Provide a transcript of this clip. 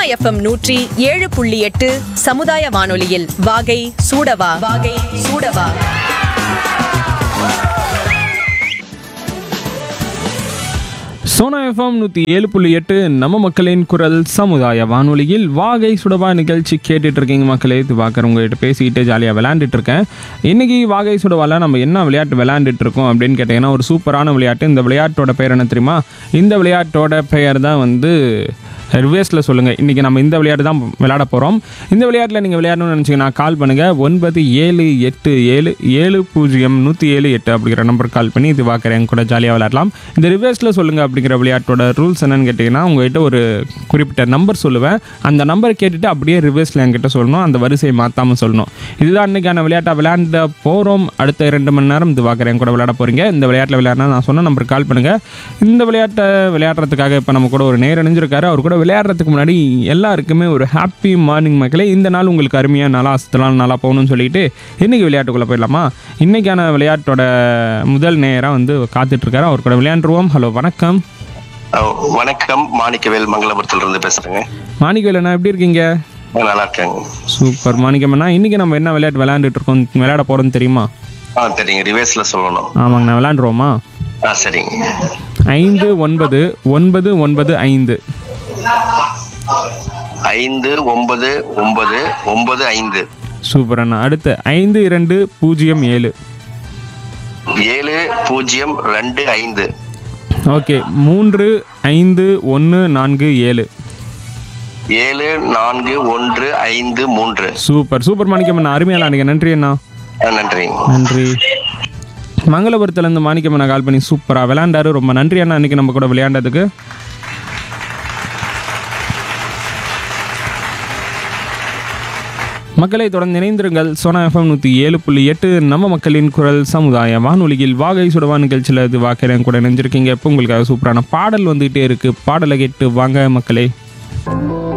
FM நூற்றி ஏழு புள்ளி எட்டு சமுதாய வானொலியில் வாகை சூடவா வாகை சூடவா சோனா எஃப்எம் நூற்றி ஏழு புள்ளி எட்டு நம்ம மக்களின் குரல் சமுதாய வானொலியில் வாகை சுடவா நிகழ்ச்சி கேட்டுட்டு இருக்கீங்க மக்களே இது பார்க்குற உங்ககிட்ட பேசிக்கிட்டு ஜாலியாக விளையாண்டுட்டு இருக்கேன் இன்னைக்கு வாகை சுடவால நம்ம என்ன விளையாட்டு விளையாண்டுட்டு இருக்கோம் அப்படின்னு கேட்டிங்கன்னா ஒரு சூப்பரான விளையாட்டு இந்த விளையாட்டோட பெயர் என்ன தெரியுமா இந்த விளையாட்டோட பெயர் தான் வந்து ரிவேஸில் சொல்லுங்கள் இன்றைக்கி நம்ம இந்த விளையாட்டு தான் விளையாட போகிறோம் இந்த விளையாட்டில் நீங்கள் விளையாடணும்னு நினச்சிங்கன்னா கால் பண்ணுங்கள் ஒன்பது ஏழு எட்டு ஏழு ஏழு பூஜ்ஜியம் நூற்றி ஏழு எட்டு அப்படிங்கிற நம்பருக்கு கால் பண்ணி இது பார்க்குறேன் கூட ஜாலியாக விளையாடலாம் இந்த ரிவேஸில் சொல்லுங்கள் அப்படிங்கிற விளையாட்டோட ரூல்ஸ் என்னன்னு கேட்டிங்கன்னா உங்கள்கிட்ட ஒரு குறிப்பிட்ட நம்பர் சொல்லுவேன் அந்த நம்பர் கேட்டுட்டு அப்படியே ரிவேஸில் என்கிட்ட சொல்லணும் அந்த வரிசையை மாற்றாமல் சொல்லணும் இதுதான் இன்றைக்கான விளையாட்டை விளையாண்ட போகிறோம் அடுத்த ரெண்டு மணி நேரம் இது பார்க்குறேன் கூட விளையாட போகிறீங்க இந்த விளையாட்டில் விளையாடினா நான் சொன்ன நம்பருக்கு கால் பண்ணுங்கள் இந்த விளையாட்டை விளையாடுறதுக்காக இப்போ நம்ம கூட ஒரு நேர் இணைஞ்சிருக்காரு அவர் கூட விளையாடுறதுக்கு முன்னாடி எல்லாருக்குமே ஒரு ஹாப்பி மார்னிங் மக்களே இந்த நாள் உங்களுக்கு அருமையாக நல்லா அசத்தலாம் நல்லா போகணும்னு சொல்லிட்டு இன்றைக்கி விளையாட்டுக்குள்ளே போயிடலாமா இன்றைக்கான விளையாட்டோட முதல் நேராக வந்து காத்துட்ருக்காரு அவர் கூட விளையாண்டுருவோம் ஹலோ வணக்கம் அஹ் வணக்கம் மாணிக்கவேல் மங்களபுரத்துல இருந்து பேசுறேங்க மாணிக்கவேல் அண்ணா எப்படி இருக்கீங்க அஹ் நல்லா இருக்கேங்க சூப்பர் மாணிக்கம் அண்ணா இன்றைக்கி நம்ம என்ன விளையாட்டு விளையாண்டுட்டு இருக்கோம் விளையாட போகிறோன்னு தெரியுமா ஆ சரிங்க ரிவேர்ஸ்ல சொல்லணும் ஆமாங்கண்ணா விளையாண்டுருவோமா ஆ சரிங்க ஐந்து ஒன்பது ஒன்பது ஒன்பது ஐந்து ஐந்து ஒன்பது ஒன்பது ஒன்பது ஐந்து சூப்பர் அண்ணா அடுத்து ஐந்து இரண்டு பூஜ்ஜியம் ஏழு ஏழு பூஜ்ஜியம் ரெண்டு ஐந்து ஓகே மூன்று ஐந்து ஒன்று நான்கு ஏழு ஏழு நான்கு ஒன்று ஐந்து மூன்று சூப்பர் சூப்பர் மாணிக்கம் அண்ணா அருமையாக விளையாடுங்க நன்றி அண்ணா அஹ் நன்றிங்க நன்றி மங்களபுரத்துலேருந்து மாணிக்கம் அண்ணா கால் பண்ணி சூப்பராக விளையாண்டாரு ரொம்ப நன்றி அண்ணா அன்றைக்கி நம்ம கூட விளையாண்டதுக்கு மக்களை தொடர்ந்து இணைந்திருங்கள் சோனா எஃப்எம் நூற்றி ஏழு புள்ளி எட்டு நம்ம மக்களின் குரல் சமுதாய வானொலியில் வாகை சுடவா நிகழ்ச்சியில் இது வாக்கிறேன் கூட இணைஞ்சிருக்கீங்க இப்போ உங்களுக்காக சூப்பரான பாடல் வந்துகிட்டே இருக்குது பாடலை கேட்டு வாங்க மக்களே